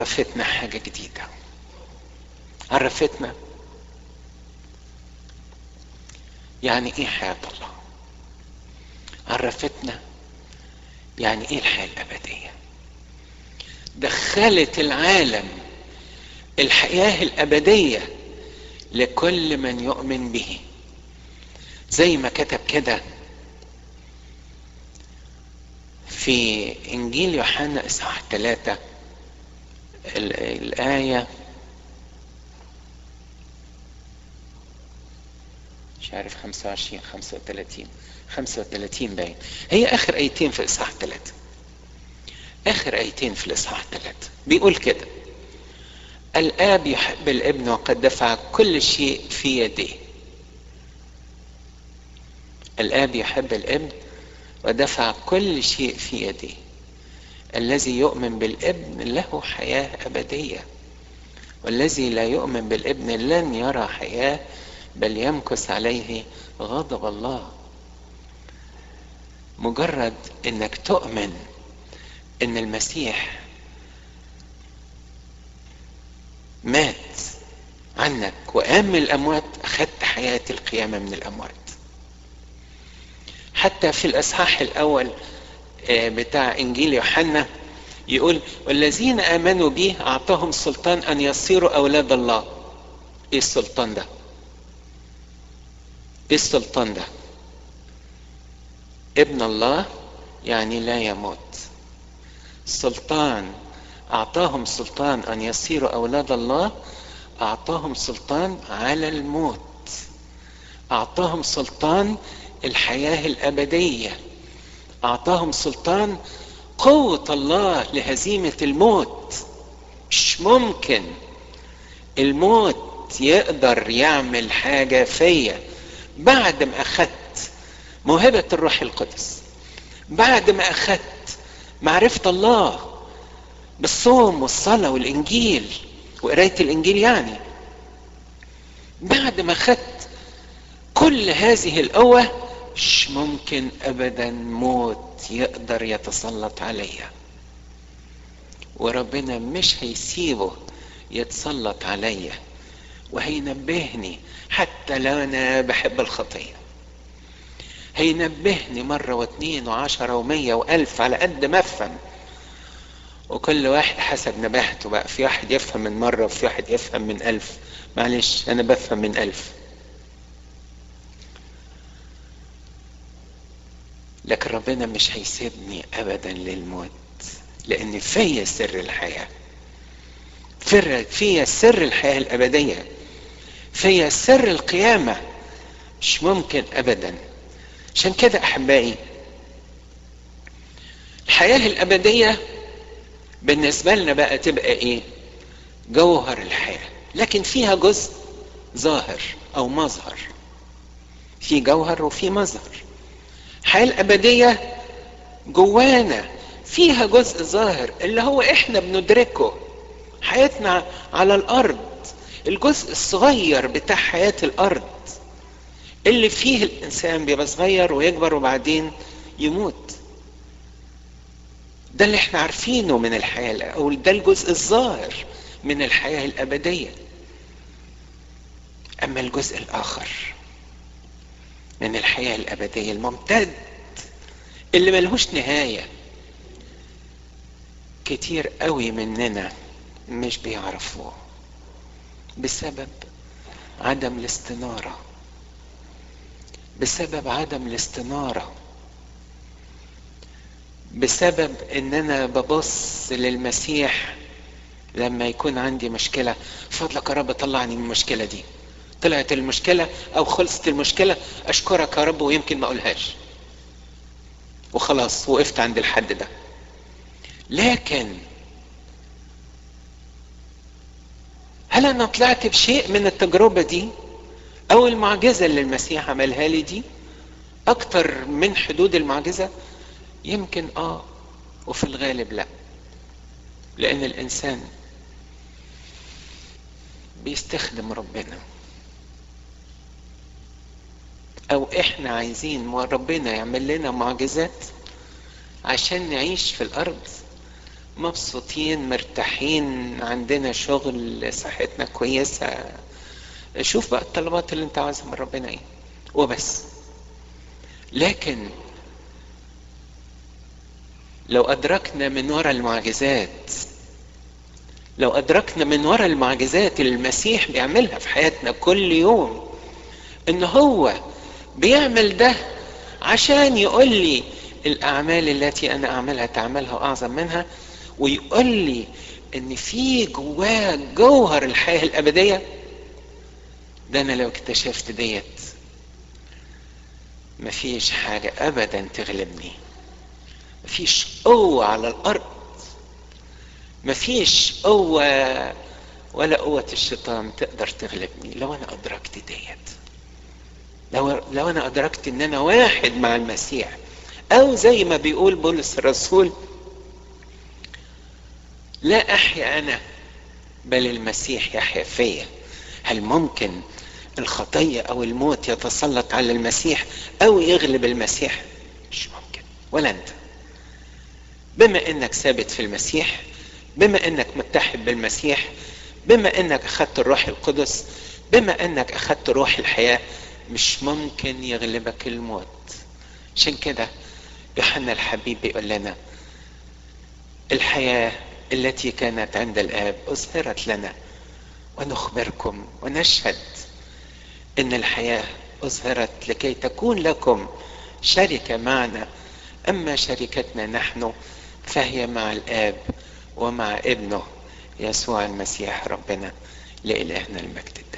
عرفتنا حاجة جديدة عرفتنا يعني ايه حياة الله عرفتنا يعني ايه الحياة الأبدية دخلت العالم الحياة الأبدية لكل من يؤمن به زي ما كتب كده في إنجيل يوحنا إصحاح ثلاثة الآية مش عارف 25 35 35 باين هي آخر آيتين في إصحاح ثلاثة آخر آيتين في الإصحاح ثلاثة بيقول كده الآب يحب الابن وقد دفع كل شيء في يديه الآب يحب الابن ودفع كل شيء في يديه الذي يؤمن بالابن له حياة أبدية والذي لا يؤمن بالابن لن يرى حياة بل يمكث عليه غضب الله مجرد انك تؤمن ان المسيح مات عنك وقام من الاموات اخذت حياة القيامة من الاموات حتى في الاصحاح الاول بتاع انجيل يوحنا يقول والذين امنوا به اعطاهم سلطان ان يصيروا اولاد الله ايه السلطان ده ايه السلطان ده ابن الله يعني لا يموت سلطان اعطاهم سلطان ان يصيروا اولاد الله اعطاهم سلطان على الموت اعطاهم سلطان الحياه الابديه اعطاهم سلطان قوه الله لهزيمه الموت مش ممكن الموت يقدر يعمل حاجه فيا بعد ما اخذت موهبه الروح القدس بعد ما اخذت معرفه الله بالصوم والصلاه والانجيل وقرايه الانجيل يعني بعد ما اخذت كل هذه القوه مش ممكن ابدا موت يقدر يتسلط عليا وربنا مش هيسيبه يتسلط عليا وهينبهني حتى لو انا بحب الخطيه هينبهني مرة واثنين وعشرة ومية والف على قد ما افهم وكل واحد حسب نباهته بقى في واحد يفهم من مرة وفي واحد يفهم من ألف معلش أنا بفهم من ألف لكن ربنا مش هيسيبني أبدا للموت لأن فيا سر الحياة فيا سر الحياة الأبدية فيا سر القيامة مش ممكن أبدا عشان كده أحبائي الحياة الأبدية بالنسبة لنا بقى تبقى إيه؟ جوهر الحياة لكن فيها جزء ظاهر أو مظهر في جوهر وفي مظهر الحياة الأبدية جوانا فيها جزء ظاهر اللي هو إحنا بندركه حياتنا على الأرض الجزء الصغير بتاع حياة الأرض اللي فيه الإنسان بيبقى صغير ويكبر وبعدين يموت ده اللي احنا عارفينه من الحياة أو ده الجزء الظاهر من الحياة الأبدية أما الجزء الآخر من الحياة الأبدية الممتد اللي ملهوش نهاية كتير قوي مننا مش بيعرفوه بسبب عدم الاستنارة بسبب عدم الاستنارة بسبب ان انا ببص للمسيح لما يكون عندي مشكلة فضلك يا رب طلعني من المشكلة دي طلعت المشكلة او خلصت المشكلة اشكرك يا رب ويمكن ما اقولهاش وخلاص وقفت عند الحد ده لكن هل انا طلعت بشيء من التجربة دي او المعجزة اللي المسيح عملها لي دي اكتر من حدود المعجزة يمكن اه وفي الغالب لا لان الانسان بيستخدم ربنا او احنا عايزين ربنا يعمل لنا معجزات عشان نعيش في الارض مبسوطين مرتاحين عندنا شغل صحتنا كويسة شوف بقى الطلبات اللي انت عاوزها من ربنا ايه وبس لكن لو أدركنا من وراء المعجزات لو أدركنا من وراء المعجزات اللي المسيح بيعملها في حياتنا كل يوم إن هو بيعمل ده عشان يقول لي الأعمال التي أنا أعملها تعملها وأعظم منها ويقول لي إن في جواه جوهر الحياة الأبدية ده أنا لو اكتشفت ديت مفيش حاجة أبدا تغلبني مفيش قوة على الأرض مفيش قوة ولا قوة الشيطان تقدر تغلبني لو أنا أدركت ديت لو, لو أنا أدركت إن أنا واحد مع المسيح أو زي ما بيقول بولس الرسول لا أحيا أنا بل المسيح يحيا فيا هل ممكن الخطية أو الموت يتسلط على المسيح أو يغلب المسيح مش ممكن ولا أنت بما انك ثابت في المسيح بما انك متحد بالمسيح بما انك اخذت الروح القدس بما انك اخذت روح الحياة مش ممكن يغلبك الموت عشان كده يوحنا الحبيب بيقول لنا الحياة التي كانت عند الآب أظهرت لنا ونخبركم ونشهد إن الحياة أظهرت لكي تكون لكم شركة معنا أما شركتنا نحن فهي مع الآب ومع ابنه يسوع المسيح ربنا لإلهنا المجد